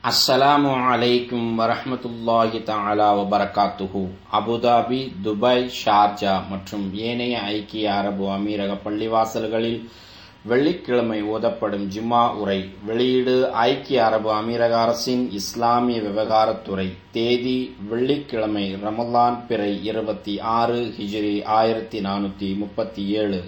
அஸ்ஸலாமு அலைக்கும் வரஹ்மத்துல்லாஹி தஆலா வபரகாத்துஹு அபுதாபி துபாய் ஷார்ஜா மற்றும் ஏனைய ஐக்கிய அரபு அமீரக பள்ளிவாசல்களில் வெள்ளிக்கிழமை ஓதப்படும் ஜும்மா உரை வெளியீடு ஐக்கிய அரபு அமீரக அரசின் இஸ்லாமிய விவகாரத்துறை தேதி வெள்ளிக்கிழமை ரமலான் பிறை இருபத்தி ஆறு ஹிஜ்ரி ஆயிரத்தி நானூத்தி முப்பத்தி ஏழு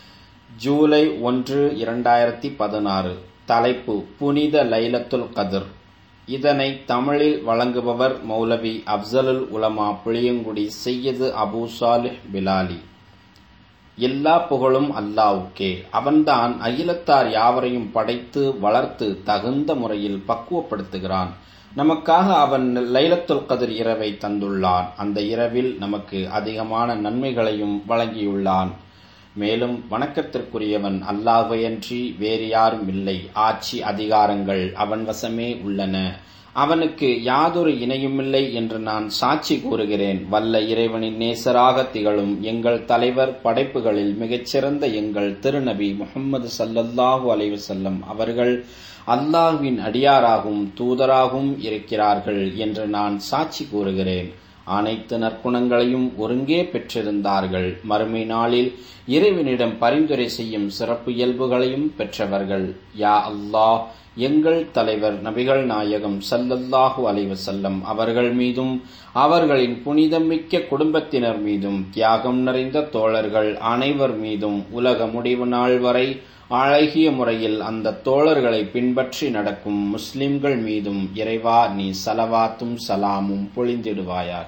ஜூலை ஒன்று இரண்டாயிரத்தி பதினாறு தலைப்பு புனித லைலத்துல் கதிர் இதனை தமிழில் வழங்குபவர் மௌலவி அப்சலுல் உலமா புளியங்குடி செய்யது அபூ சாலிஹ் பிலாலி எல்லா புகழும் அல்லாவுக்கே அவன்தான் அகிலத்தார் யாவரையும் படைத்து வளர்த்து தகுந்த முறையில் பக்குவப்படுத்துகிறான் நமக்காக அவன் லைலத்துல் கதிர் இரவை தந்துள்ளான் அந்த இரவில் நமக்கு அதிகமான நன்மைகளையும் வழங்கியுள்ளான் மேலும் வணக்கத்திற்குரியவன் அல்லாஹையன்றி வேறு யாரும் இல்லை ஆட்சி அதிகாரங்கள் அவன் வசமே உள்ளன அவனுக்கு யாதொரு இணையுமில்லை என்று நான் சாட்சி கூறுகிறேன் வல்ல இறைவனின் நேசராக திகழும் எங்கள் தலைவர் படைப்புகளில் மிகச்சிறந்த எங்கள் திருநபி முகமது சல்லல்லாஹு அலைவசல்லம் அவர்கள் அல்லாஹுவின் அடியாராகவும் தூதராகவும் இருக்கிறார்கள் என்று நான் சாட்சி கூறுகிறேன் அனைத்து நற்குணங்களையும் ஒருங்கே பெற்றிருந்தார்கள் மறுமை நாளில் இறைவனிடம் பரிந்துரை செய்யும் சிறப்பு இயல்புகளையும் பெற்றவர்கள் யா அல்லாஹ் எங்கள் தலைவர் நபிகள் நாயகம் சல்லல்லாஹு அலைவசல்லம் அவர்கள் மீதும் அவர்களின் புனிதமிக்க குடும்பத்தினர் மீதும் தியாகம் நிறைந்த தோழர்கள் அனைவர் மீதும் உலக முடிவு நாள் வரை அழகிய முறையில் அந்த தோழர்களை பின்பற்றி நடக்கும் முஸ்லிம்கள் மீதும் இறைவா நீ சலவாத்தும் சலாமும் பொழிந்திடுவாயாக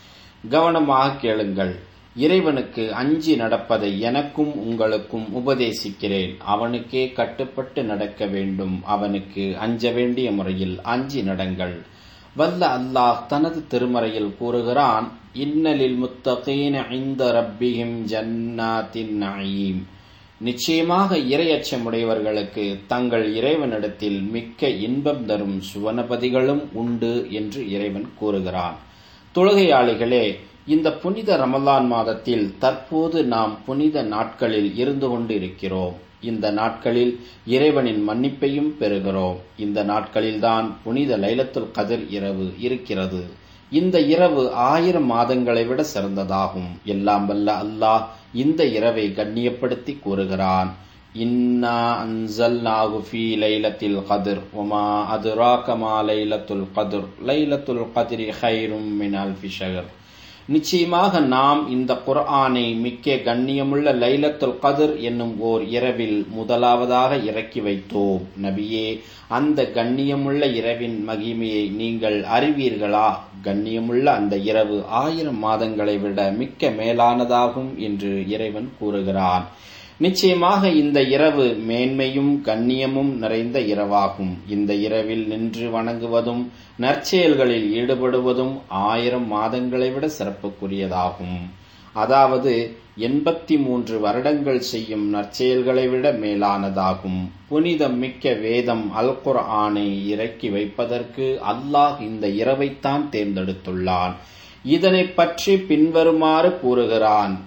கவனமாக கேளுங்கள் இறைவனுக்கு அஞ்சி நடப்பதை எனக்கும் உங்களுக்கும் உபதேசிக்கிறேன் அவனுக்கே கட்டுப்பட்டு நடக்க வேண்டும் அவனுக்கு அஞ்ச வேண்டிய முறையில் அஞ்சி நடங்கள் வல்ல அல்லாஹ் தனது திருமறையில் கூறுகிறான் இன்னலில் முத்தகீன இந்த ரப்பிஹிம் ஜன்னாத்தின் நயீம் நிச்சயமாக இரையச்சமுடையவர்களுக்கு தங்கள் இறைவனிடத்தில் மிக்க இன்பம் தரும் சுவனபதிகளும் உண்டு என்று இறைவன் கூறுகிறான் தொழுகையாளிகளே இந்த புனித ரமலான் மாதத்தில் தற்போது நாம் புனித நாட்களில் இருந்து கொண்டிருக்கிறோம் இந்த நாட்களில் இறைவனின் மன்னிப்பையும் பெறுகிறோம் இந்த நாட்களில்தான் புனித லைலத்துல் கதிர் இரவு இருக்கிறது இந்த இரவு ஆயிரம் மாதங்களை விட சிறந்ததாகும் எல்லாம் வல்ல அல்லாஹ் இந்த இரவை கண்ணியப்படுத்தி கூறுகிறான் இன்னா அன்சல்நாகு ஃபீ லைலத்தில் கதிர் ஒமா அதுராகமா லைலத்துல் கதிர் லைலத்துல் கதிரி ஹைரும் மின் அல்ஃபி ஷகர் நிச்சயமாக நாம் இந்த குர்ஆனை மிக்க கண்ணியமுள்ள லைலத்துல் கதிர் என்னும் ஓர் இரவில் முதலாவதாக இறக்கி வைத்தோம் நபியே அந்த கண்ணியமுள்ள இரவின் மகிமையை நீங்கள் அறிவீர்களா கண்ணியமுள்ள அந்த இரவு ஆயிரம் மாதங்களை விட மிக்க மேலானதாகும் என்று இறைவன் கூறுகிறான் நிச்சயமாக இந்த இரவு மேன்மையும் கண்ணியமும் நிறைந்த இரவாகும் இந்த இரவில் நின்று வணங்குவதும் நற்செயல்களில் ஈடுபடுவதும் ஆயிரம் மாதங்களை விட சிறப்புக்குரியதாகும் அதாவது எண்பத்தி மூன்று வருடங்கள் செய்யும் நற்செயல்களை விட மேலானதாகும் புனிதம் மிக்க வேதம் அல் ஆணை இறக்கி வைப்பதற்கு அல்லாஹ் இந்த இரவைத்தான் தேர்ந்தெடுத்துள்ளான் இதனை பற்றி பின்வருமாறு கூறுகிறான்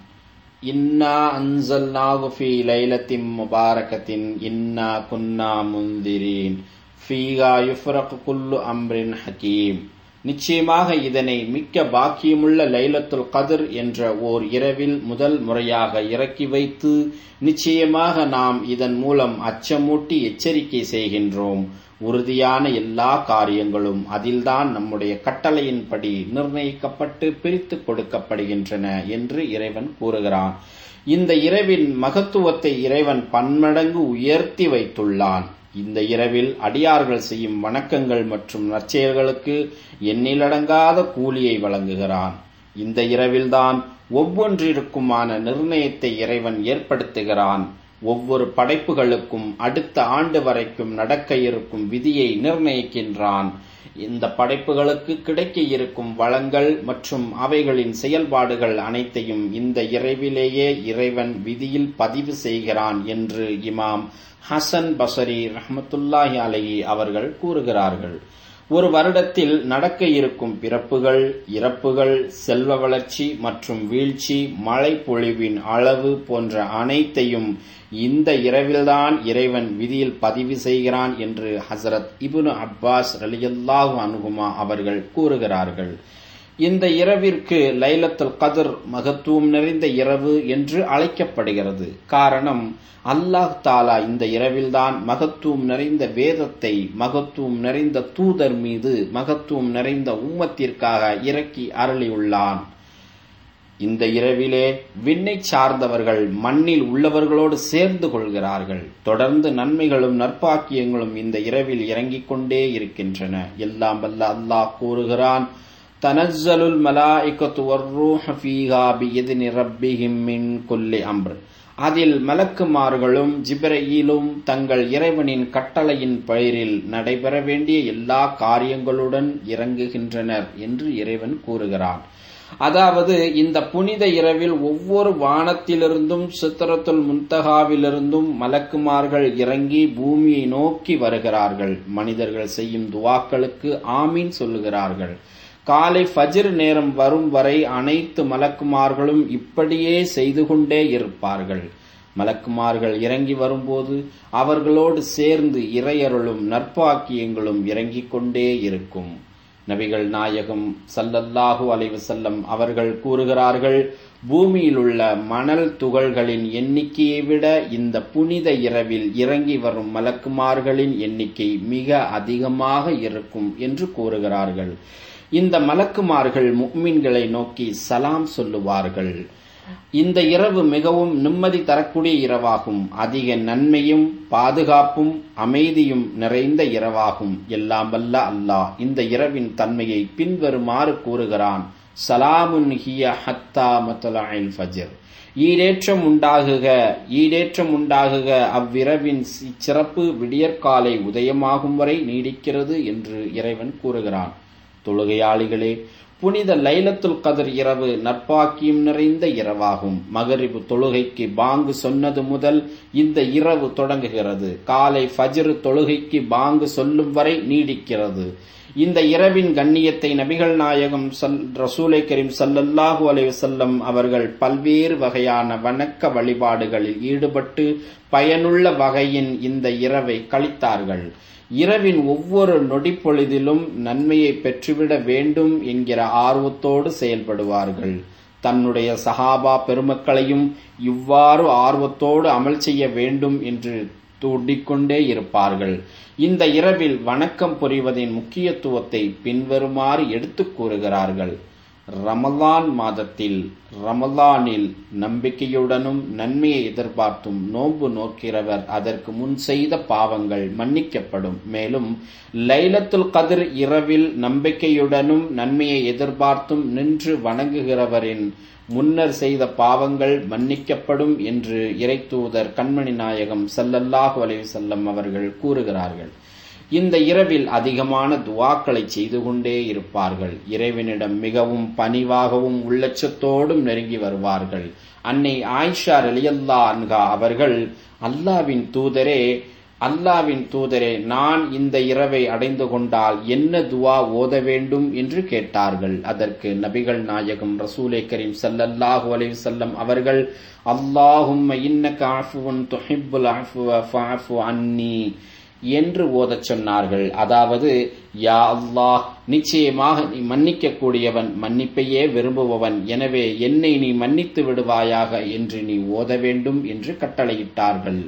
இன்னா அன்சல்நாகு ஃபீ லைலத்தின் முபாரகத்தின் இன்னா குன்னா முந்திரீன் ஃபீகா யுஃப்ரக் குல்லு அம்ரின் ஹக்கீம் நிச்சயமாக இதனை மிக்க பாக்கியமுள்ள லைலத்துல் கதிர் என்ற ஓர் இரவில் முதல் முறையாக இறக்கி வைத்து நிச்சயமாக நாம் இதன் மூலம் அச்சமூட்டி எச்சரிக்கை செய்கின்றோம் உறுதியான எல்லா காரியங்களும் அதில்தான் நம்முடைய கட்டளையின்படி நிர்ணயிக்கப்பட்டு பிரித்து கொடுக்கப்படுகின்றன என்று இறைவன் கூறுகிறான் இந்த இரவின் மகத்துவத்தை இறைவன் பன்மடங்கு உயர்த்தி வைத்துள்ளான் இந்த இரவில் அடியார்கள் செய்யும் வணக்கங்கள் மற்றும் நற்செயல்களுக்கு எண்ணிலடங்காத கூலியை வழங்குகிறான் இந்த இரவில்தான் ஒவ்வொன்றிற்குமான நிர்ணயத்தை இறைவன் ஏற்படுத்துகிறான் ஒவ்வொரு படைப்புகளுக்கும் அடுத்த ஆண்டு வரைக்கும் நடக்க இருக்கும் விதியை நிர்ணயிக்கின்றான் இந்த படைப்புகளுக்கு கிடைக்க இருக்கும் வளங்கள் மற்றும் அவைகளின் செயல்பாடுகள் அனைத்தையும் இந்த இரவிலேயே இறைவன் விதியில் பதிவு செய்கிறான் என்று இமாம் ஹசன் பசரி ரஹமத்துல்லாஹி அலஹி அவர்கள் கூறுகிறார்கள் ஒரு வருடத்தில் நடக்க இருக்கும் பிறப்புகள் இறப்புகள் செல்வ வளர்ச்சி மற்றும் வீழ்ச்சி மழை பொழிவின் அளவு போன்ற அனைத்தையும் இந்த இரவில்தான் இறைவன் விதியில் பதிவு செய்கிறான் என்று ஹசரத் இபுனு அப்பாஸ் ரலியல்லாஹு அனுகுமா அவர்கள் கூறுகிறார்கள் இந்த இரவிற்கு லைலத்துல் கதிர் மகத்துவம் நிறைந்த இரவு என்று அழைக்கப்படுகிறது காரணம் அல்லாஹ் தாலா இந்த இரவில்தான் மகத்துவம் நிறைந்த வேதத்தை மகத்துவம் நிறைந்த தூதர் மீது மகத்துவம் நிறைந்த உம்மத்திற்காக இறக்கி அருளியுள்ளான் இந்த இரவிலே விண்ணை சார்ந்தவர்கள் மண்ணில் உள்ளவர்களோடு சேர்ந்து கொள்கிறார்கள் தொடர்ந்து நன்மைகளும் நற்பாக்கியங்களும் இந்த இரவில் இறங்கிக் கொண்டே இருக்கின்றன எல்லாம் வல்ல அல்லாஹ் கூறுகிறான் தனஸ்ஸலுல் மலாயிகத்து வர்ரூஹ ஃபீஹா பிஇذن ரப்பிஹிம் மின் குல்லி அம்ர் அதில் மலக்குமார்களும் ஜிப்ரஈலும் தங்கள் இறைவனின் கட்டளையின் பெயரில் நடைபெற வேண்டிய எல்லா காரியங்களுடன் இறங்குகின்றனர் என்று இறைவன் கூறுகிறான் அதாவது இந்த புனித இரவில் ஒவ்வொரு வானத்திலிருந்தும் சித்திரத்துல் முந்தகாவிலிருந்தும் மலக்குமார்கள் இறங்கி பூமியை நோக்கி வருகிறார்கள் மனிதர்கள் செய்யும் துவாக்களுக்கு ஆமீன் சொல்லுகிறார்கள் காலை ஃபஜ்ர் நேரம் வரும் வரை அனைத்து மலக்குமார்களும் இப்படியே செய்து கொண்டே இருப்பார்கள் மலக்குமார்கள் இறங்கி வரும்போது அவர்களோடு சேர்ந்து இறையருளும் நற்பாக்கியங்களும் இறங்கிக் கொண்டே இருக்கும் நபிகள் நாயகம் சல்லல்லாஹு அலைவசல்லம் அவர்கள் கூறுகிறார்கள் பூமியில் உள்ள மணல் துகள்களின் எண்ணிக்கையை விட இந்த புனித இரவில் இறங்கி வரும் மலக்குமார்களின் எண்ணிக்கை மிக அதிகமாக இருக்கும் என்று கூறுகிறார்கள் இந்த மலக்குமார்கள் முக்மின்களை நோக்கி சலாம் சொல்லுவார்கள் இந்த இரவு மிகவும் நிம்மதி தரக்கூடிய இரவாகும் அதிக நன்மையும் பாதுகாப்பும் அமைதியும் நிறைந்த இரவாகும் எல்லாம் வல்ல அல்லாஹ் இந்த இரவின் தன்மையை பின்வருமாறு கூறுகிறான் சலாமுன் ஹிய ஹத்தா மத்தலாயில் ஃபஜர் ஈடேற்றம் உண்டாகுக ஈடேற்றம் உண்டாகுக அவ்விரவின் சிறப்பு விடியற்காலை உதயமாகும் வரை நீடிக்கிறது என்று இறைவன் கூறுகிறான் தொழுகையாளிகளே புனித லைலத்துல் கதர் இரவு நற்பாக்கியம் நிறைந்த இரவாகும் மகரிபு தொழுகைக்கு பாங்கு சொன்னது முதல் இந்த இரவு தொடங்குகிறது காலை ஃபஜ்ரு தொழுகைக்கு பாங்கு சொல்லும் வரை நீடிக்கிறது இந்த இரவின் கண்ணியத்தை நபிகள் நாயகம் சல் ரசூலை கரீம் சல்லல்லாஹு அலைவசல்லம் அவர்கள் பல்வேறு வகையான வணக்க வழிபாடுகளில் ஈடுபட்டு பயனுள்ள வகையின் இந்த இரவை கழித்தார்கள் இரவின் ஒவ்வொரு நொடிப்பொழுதிலும் நன்மையை பெற்றுவிட வேண்டும் என்கிற ஆர்வத்தோடு செயல்படுவார்கள் தன்னுடைய சஹாபா பெருமக்களையும் இவ்வாறு ஆர்வத்தோடு அமல் செய்ய வேண்டும் என்று தூண்டிக்கொண்டே இருப்பார்கள் இந்த இரவில் வணக்கம் புரிவதின் முக்கியத்துவத்தை பின்வருமாறு எடுத்துக் கூறுகிறார்கள் ரமலான் மாதத்தில் ரமலானில் நம்பிக்கையுடனும் நன்மையை எதிர்பார்த்தும் நோன்பு நோக்கிறவர் அதற்கு முன் செய்த பாவங்கள் மன்னிக்கப்படும் மேலும் லைலத்துல் கதிர் இரவில் நம்பிக்கையுடனும் நன்மையை எதிர்பார்த்தும் நின்று வணங்குகிறவரின் முன்னர் செய்த பாவங்கள் மன்னிக்கப்படும் என்று இறைத்தூதர் கண்மணி நாயகம் சல்லல்லாஹு அலைவசல்லம் அவர்கள் கூறுகிறார்கள் இந்த இரவில் அதிகமான துவாக்களை செய்து கொண்டே இருப்பார்கள் இறைவனிடம் மிகவும் பணிவாகவும் உள்ளச்சத்தோடும் நெருங்கி வருவார்கள் அன்னை ஆயிஷா ரலியல்லா அன்கா அவர்கள் அல்லாவின் தூதரே அல்லாவின் தூதரே நான் இந்த இரவை அடைந்து கொண்டால் என்ன துவா ஓத வேண்டும் என்று கேட்டார்கள் அதற்கு நபிகள் நாயகம் ரசூலே கரீம் சல்லல்லாஹு அலைஹி வஸல்லம் அவர்கள் அல்லாஹும் இன்னக ஆஃபுவன் துஹிப்புல் ஆஃபுவ ஃபஅஃபு அன்னி என்று ஓதச் சொன்னார்கள் அதாவது யா அல்லாஹ் நிச்சயமாக நீ மன்னிக்க கூடியவன் மன்னிப்பையே விரும்புபவன் எனவே என்னை நீ மன்னித்து விடுவாயாக என்று நீ ஓத வேண்டும் என்று கட்டளையிட்டார்கள்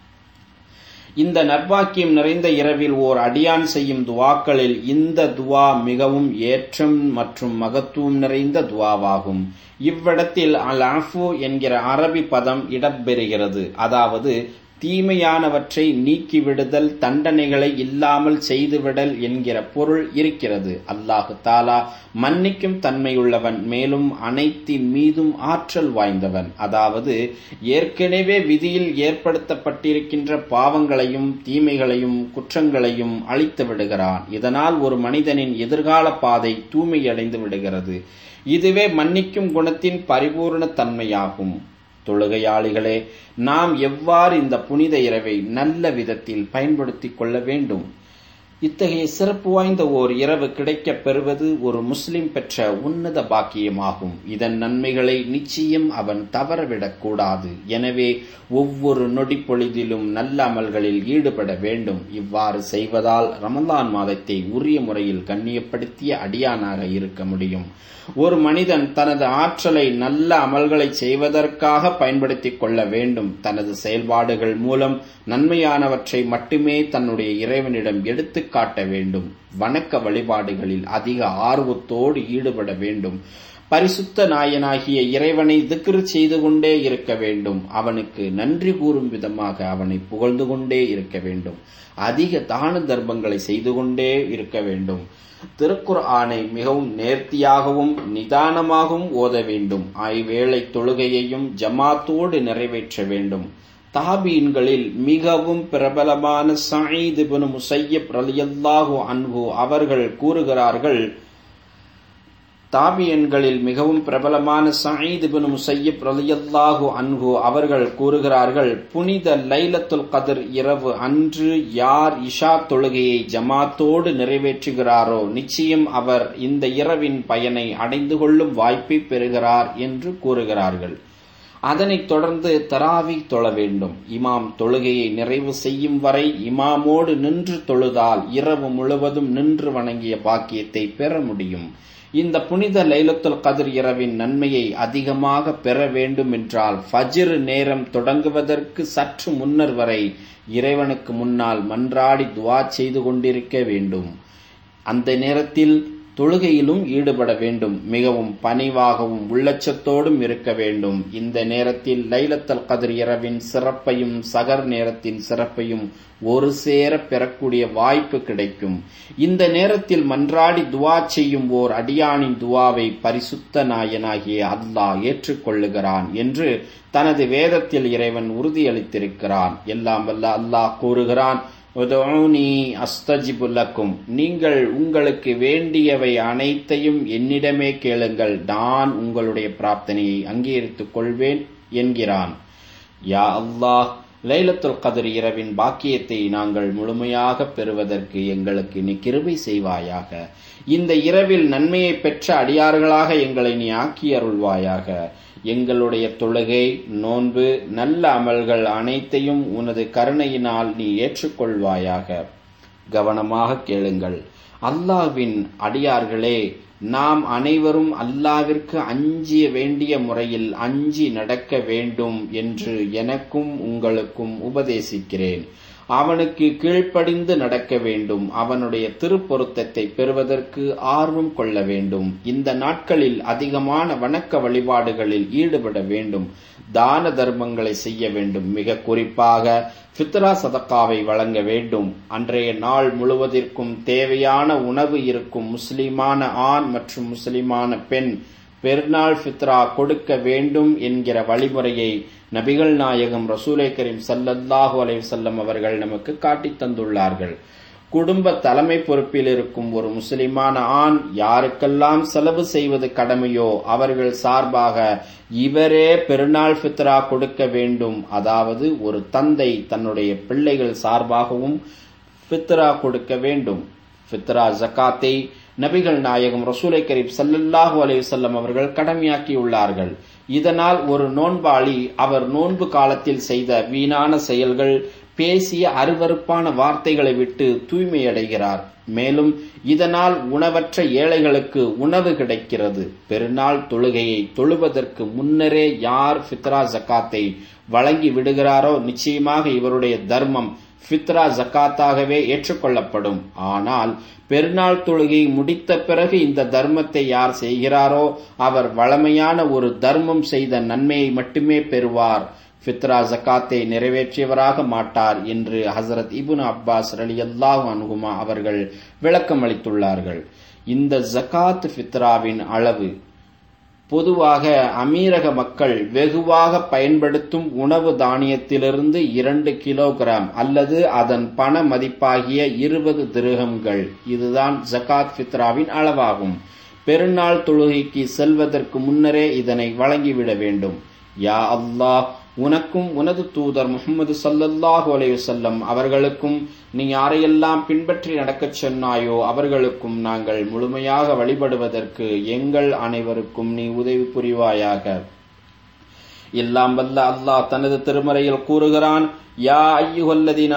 இந்த நற்பாக்கியம் நிறைந்த இரவில் ஓர் அடியான் செய்யும் துவாக்களில் இந்த துவா மிகவும் ஏற்றம் மற்றும் மகத்துவம் நிறைந்த துவாவாகும் இவ்விடத்தில் அல் ஆஃபு என்கிற அரபி பதம் இடம்பெறுகிறது அதாவது தீமையானவற்றை நீக்கிவிடுதல் தண்டனைகளை இல்லாமல் செய்துவிடல் என்கிற பொருள் இருக்கிறது அல்லாஹு தாலா மன்னிக்கும் தன்மையுள்ளவன் மேலும் அனைத்தின் மீதும் ஆற்றல் வாய்ந்தவன் அதாவது ஏற்கனவே விதியில் ஏற்படுத்தப்பட்டிருக்கின்ற பாவங்களையும் தீமைகளையும் குற்றங்களையும் அழித்து விடுகிறான் இதனால் ஒரு மனிதனின் எதிர்கால பாதை தூய்மையடைந்து விடுகிறது இதுவே மன்னிக்கும் குணத்தின் பரிபூர்ண தன்மையாகும் தொழுகையாளிகளே நாம் எவ்வாறு இந்த புனித இரவை நல்ல விதத்தில் பயன்படுத்திக் கொள்ள வேண்டும் இத்தகைய சிறப்பு வாய்ந்த ஓர் இரவு கிடைக்கப் பெறுவது ஒரு முஸ்லிம் பெற்ற உன்னத பாக்கியமாகும் இதன் நன்மைகளை நிச்சயம் அவன் தவறவிடக் கூடாது எனவே ஒவ்வொரு நொடி பொழுதிலும் நல்ல அமல்களில் ஈடுபட வேண்டும் இவ்வாறு செய்வதால் ரமலான் மாதத்தை உரிய முறையில் கண்ணியப்படுத்திய அடியானாக இருக்க முடியும் ஒரு மனிதன் தனது ஆற்றலை நல்ல அமல்களை செய்வதற்காக பயன்படுத்திக் கொள்ள வேண்டும் தனது செயல்பாடுகள் மூலம் நன்மையானவற்றை மட்டுமே தன்னுடைய இறைவனிடம் எடுத்துக் காட்ட வேண்டும் வணக்க வழிபாடுகளில் அதிக ஆர்வத்தோடு ஈடுபட வேண்டும் பரிசுத்த நாயனாகிய இறைவனை திக்ரு செய்து கொண்டே இருக்க வேண்டும் அவனுக்கு நன்றி கூறும் விதமாக அவனை புகழ்ந்து கொண்டே இருக்க வேண்டும் அதிக தான தர்மங்களை செய்து கொண்டே இருக்க வேண்டும் திருக்குர் ஆணை மிகவும் நேர்த்தியாகவும் நிதானமாகவும் ஓத வேண்டும் ஐவேளை தொழுகையையும் ஜமாத்தோடு நிறைவேற்ற வேண்டும் தாபீன்களில் மிகவும் பிரபலமான சயீத் இப்னு முசையப் ரலியல்லாஹு அன்ஹு அவர்கள் கூறுகிறார்கள் தாபியன்களில் மிகவும் பிரபலமான சயீத் இப்னு முசையப் ரலியல்லாஹு அன்ஹு அவர்கள் கூறுகிறார்கள் புனித லைலத்துல் கதிர் இரவு அன்று யார் இஷா தொழுகையை ஜமாத்தோடு நிறைவேற்றுகிறாரோ நிச்சயம் அவர் இந்த இரவின் பயனை அடைந்து கொள்ளும் வாய்ப்பை பெறுகிறார் என்று கூறுகிறார்கள் அதனைத் தொடர்ந்து தராவி தொழ வேண்டும் இமாம் தொழுகையை நிறைவு செய்யும் வரை இமாமோடு நின்று தொழுதால் இரவு முழுவதும் நின்று வணங்கிய பாக்கியத்தை பெற முடியும் இந்த புனித லைலத்துல் கதிர் இரவின் நன்மையை அதிகமாக பெற வேண்டும் என்றால் ஃபஜ்ர் நேரம் தொடங்குவதற்கு சற்று முன்னர் வரை இறைவனுக்கு முன்னால் மன்றாடி துவா செய்து கொண்டிருக்க வேண்டும் அந்த நேரத்தில் தொழுகையிலும் ஈடுபட வேண்டும் மிகவும் பணிவாகவும் உள்ளச்சத்தோடும் இருக்க வேண்டும் இந்த நேரத்தில் லைலத்தல் கதிர் இரவின் சிறப்பையும் சகர் நேரத்தின் சிறப்பையும் ஒரு சேர பெறக்கூடிய வாய்ப்பு கிடைக்கும் இந்த நேரத்தில் மன்றாடி துவா செய்யும் ஓர் அடியானின் துவாவை பரிசுத்த நாயனாகிய அல்லாஹ் ஏற்றுக்கொள்ளுகிறான் என்று தனது வேதத்தில் இறைவன் உறுதியளித்திருக்கிறான் எல்லாம் வல்ல அல்லாஹ் கூறுகிறான் உதவுனி அஸ்தஜிபுல்லக்கும் நீங்கள் உங்களுக்கு வேண்டியவை அனைத்தையும் என்னிடமே கேளுங்கள் நான் உங்களுடைய பிரார்த்தனையை அங்கீகரித்துக் கொள்வேன் என்கிறான் யா அல்லாஹ் லைலத்துல் கதிர் இரவின் பாக்கியத்தை நாங்கள் முழுமையாக பெறுவதற்கு எங்களுக்கு நீ கிருபை செய்வாயாக இந்த இரவில் நன்மையை பெற்ற அடியார்களாக எங்களை நீ ஆக்கி அருள்வாயாக எங்களுடைய தொழுகை நோன்பு நல்ல அமல்கள் அனைத்தையும் உனது கருணையினால் நீ ஏற்றுக்கொள்வாயாக கவனமாக கேளுங்கள் அல்லாவின் அடியார்களே நாம் அனைவரும் அல்லாவிற்கு அஞ்சிய வேண்டிய முறையில் அஞ்சி நடக்க வேண்டும் என்று எனக்கும் உங்களுக்கும் உபதேசிக்கிறேன் அவனுக்கு கீழ்ப்படிந்து நடக்க வேண்டும் அவனுடைய திருப்பொருத்தத்தை பெறுவதற்கு ஆர்வம் கொள்ள வேண்டும் இந்த நாட்களில் அதிகமான வணக்க வழிபாடுகளில் ஈடுபட வேண்டும் தான தர்மங்களை செய்ய வேண்டும் மிக குறிப்பாக ஃபித்ரா சதக்காவை வழங்க வேண்டும் அன்றைய நாள் முழுவதற்கும் தேவையான உணவு இருக்கும் முஸ்லிமான ஆண் மற்றும் முஸ்லிமான பெண் பெருநாள் ஃபித்ரா கொடுக்க வேண்டும் என்கிற வழிமுறையை நபிகள் நாயகம் ரசூலை கரீம் சல்லல்லாஹு அலைவசல்லம் அவர்கள் நமக்கு காட்டித் தந்துள்ளார்கள் குடும்ப தலைமை பொறுப்பில் இருக்கும் ஒரு முஸ்லிமான ஆண் யாருக்கெல்லாம் செலவு செய்வது கடமையோ அவர்கள் சார்பாக இவரே பெருநாள் ஃபித்ரா கொடுக்க வேண்டும் அதாவது ஒரு தந்தை தன்னுடைய பிள்ளைகள் சார்பாகவும் ஃபித்ரா கொடுக்க வேண்டும் ஃபித்ரா ஜக்காத்தை நபிகள் நாயகம் ரசூலை கரீப் சல்லல்லாஹு அலைவசல்லம் அவர்கள் கடமையாக்கியுள்ளார்கள் இதனால் ஒரு நோன்பாளி அவர் நோன்பு காலத்தில் செய்த வீணான செயல்கள் பேசிய அருவறுப்பான வார்த்தைகளை விட்டு தூய்மையடைகிறார் மேலும் இதனால் உணவற்ற ஏழைகளுக்கு உணவு கிடைக்கிறது பெருநாள் தொழுகையை தொழுவதற்கு முன்னரே யார் ஃபித்ரா ஜக்காத்தை வழங்கி விடுகிறாரோ நிச்சயமாக இவருடைய தர்மம் ஃபித்ரா ஜக்காத்தாகவே ஏற்றுக்கொள்ளப்படும் ஆனால் பெருநாள் தொழுகை முடித்த பிறகு இந்த தர்மத்தை யார் செய்கிறாரோ அவர் வளமையான ஒரு தர்மம் செய்த நன்மையை மட்டுமே பெறுவார் ஃபித்ரா ஜக்காத்தை நிறைவேற்றியவராக மாட்டார் என்று ஹசரத் இபுன் அப்பாஸ் அலி அல்லாஹ் அனுகுமா அவர்கள் விளக்கம் அளித்துள்ளார்கள் இந்த ஜக்காத் ஃபித்ராவின் அளவு பொதுவாக அமீரக மக்கள் வெகுவாக பயன்படுத்தும் உணவு தானியத்திலிருந்து இரண்டு கிலோகிராம் அல்லது அதன் பண மதிப்பாகிய இருபது திருகங்கள் இதுதான் ஜகாத் ஃபித்ராவின் அளவாகும் பெருநாள் தொழுகைக்கு செல்வதற்கு முன்னரே இதனை வழங்கிவிட வேண்டும் யா அல்லாஹ் உனக்கும் உனது தூதர் முகமது சல்லல்லாஹு அலையுசல்லம் அவர்களுக்கும் நீ யாரையெல்லாம் பின்பற்றி நடக்கச் சொன்னாயோ அவர்களுக்கும் நாங்கள் முழுமையாக வழிபடுவதற்கு எங்கள் அனைவருக்கும் நீ உதவி புரிவாயாக எல்லாம் வல்ல அல்லாஹ் தனது திருமறையில் கூறுகிறான் யா ஐயுகல்லதின்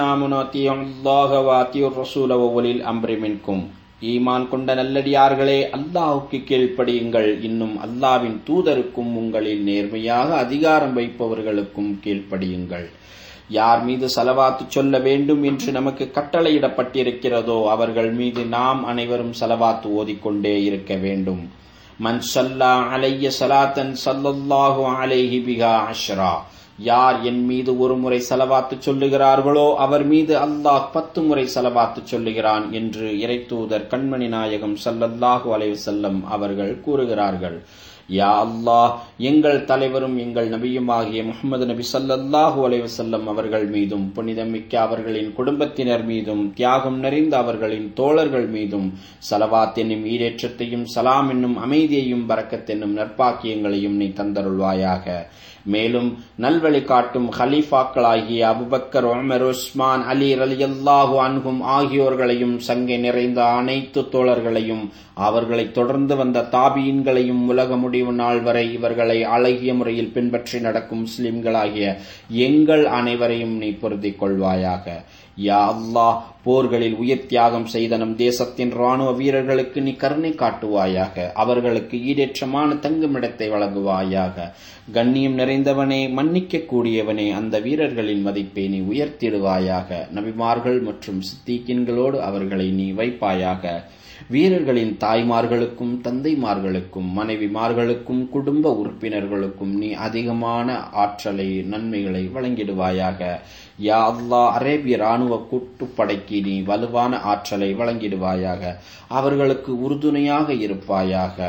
ரசூல ஒலில் அம்ரிமின்கும் ஈமான் கொண்ட நல்லடியார்களே அல்லாஹுக்கு கீழ்ப்படியுங்கள் இன்னும் அல்லாவின் தூதருக்கும் உங்களில் நேர்மையாக அதிகாரம் வைப்பவர்களுக்கும் கீழ்ப்படியுங்கள் யார் மீது செலவாத்து சொல்ல வேண்டும் என்று நமக்கு கட்டளையிடப்பட்டிருக்கிறதோ அவர்கள் மீது நாம் அனைவரும் செலவாத்து ஓதிக்கொண்டே இருக்க வேண்டும் மன் சல்லா அலைய சலாத்தன் சல்லல்லாஹு அலைஹி பிகா அஷ்ரா யார் என் மீது ஒரு முறை செலவாத்து சொல்லுகிறார்களோ அவர் மீது அல்லாஹ் பத்து முறை செலவாத்து சொல்லுகிறான் என்று இறைத்தூதர் கண்மணி நாயகம் சல்லல்லாஹு அலைவு செல்லம் அவர்கள் கூறுகிறார்கள் யா அல்லாஹ் எங்கள் தலைவரும் எங்கள் நபியுமாகிய முகமது நபி சல்லல்லாஹு அலைவு செல்லம் அவர்கள் மீதும் புனிதமிக்க அவர்களின் குடும்பத்தினர் மீதும் தியாகம் நிறைந்த அவர்களின் தோழர்கள் மீதும் சலவாத் என்னும் ஈடேற்றத்தையும் சலாம் என்னும் அமைதியையும் பறக்கத் என்னும் நற்பாக்கியங்களையும் நீ தந்தருள்வாயாக மேலும் நல்வழி காட்டும் ஹலீஃபாக்களாகிய அபுபக்கர் உமர் உஸ்மான் அலி ரலியல்லாஹு அன்ஹும் ஆகியோர்களையும் சங்கை நிறைந்த அனைத்து தோழர்களையும் அவர்களை தொடர்ந்து வந்த தாபியின்களையும் உலக முடிவு நாள் வரை இவர்களை அழகிய முறையில் பின்பற்றி நடக்கும் முஸ்லிம்களாகிய எங்கள் அனைவரையும் நீ பொருந்திக் கொள்வாயாக யா அல்லாஹ் போர்களில் உயிர் தியாகம் செய்த நம் தேசத்தின் ராணுவ வீரர்களுக்கு நீ கருணை காட்டுவாயாக அவர்களுக்கு ஈடேற்றமான தங்குமிடத்தை வழங்குவாயாக கண்ணியம் நிறைந்தவனே மன்னிக்க கூடியவனே அந்த வீரர்களின் மதிப்பை நீ உயர்த்திடுவாயாக நபிமார்கள் மற்றும் சித்திக்கின்களோடு அவர்களை நீ வைப்பாயாக வீரர்களின் தாய்மார்களுக்கும் தந்தைமார்களுக்கும் மனைவிமார்களுக்கும் குடும்ப உறுப்பினர்களுக்கும் நீ அதிகமான ஆற்றலை நன்மைகளை வழங்கிடுவாயாக யா அல்லா அரேபிய ராணுவ கூட்டுப்படைக்கு நீ வலுவான ஆற்றலை வழங்கிடுவாயாக அவர்களுக்கு உறுதுணையாக இருப்பாயாக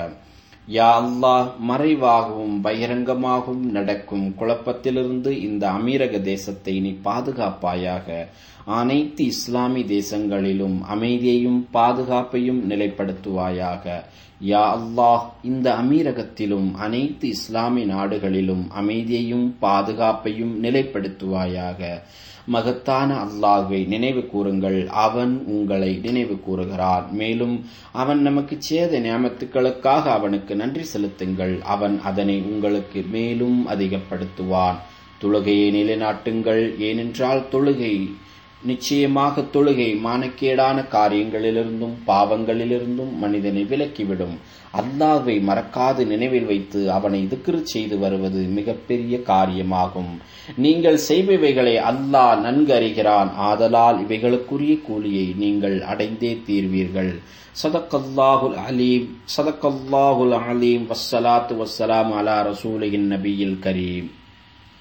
யா அல்லாஹ் மறைவாகவும் பகிரங்கமாகவும் நடக்கும் குழப்பத்திலிருந்து இந்த அமீரக தேசத்தை நீ பாதுகாப்பாயாக அனைத்து இஸ்லாமி தேசங்களிலும் அமைதியையும் பாதுகாப்பையும் நிலைப்படுத்துவாயாக யா அல்லாஹ் இந்த அமீரகத்திலும் அனைத்து இஸ்லாமிய நாடுகளிலும் அமைதியையும் பாதுகாப்பையும் நிலைப்படுத்துவாயாக மகத்தான அல்லாஹ்வை நினைவு கூறுங்கள் அவன் உங்களை நினைவு கூறுகிறான் மேலும் அவன் நமக்கு சேத நியமத்துக்களுக்காக அவனுக்கு நன்றி செலுத்துங்கள் அவன் அதனை உங்களுக்கு மேலும் அதிகப்படுத்துவான் தொழுகையை நிலைநாட்டுங்கள் ஏனென்றால் தொழுகை நிச்சயமாக தொழுகை மானக்கேடான காரியங்களிலிருந்தும் பாவங்களிலிருந்தும் மனிதனை விலக்கிவிடும் அல்லாஹ்வை மறக்காது நினைவில் வைத்து அவனை திக்ரு செய்து வருவது மிகப்பெரிய காரியமாகும் நீங்கள் செய்பவைகளை அல்லாஹ் நன்கு அறிகிறான் ஆதலால் இவைகளுக்குரிய கூலியை நீங்கள் அடைந்தே தீர்வீர்கள் சதக்கல்லாஹுல் அலீம் சதக்கல்லாஹுல் அலீம் வஸ்ஸலாத்து வஸ்ஸலாம் அலா ரசூலின் நபியில் கரீம்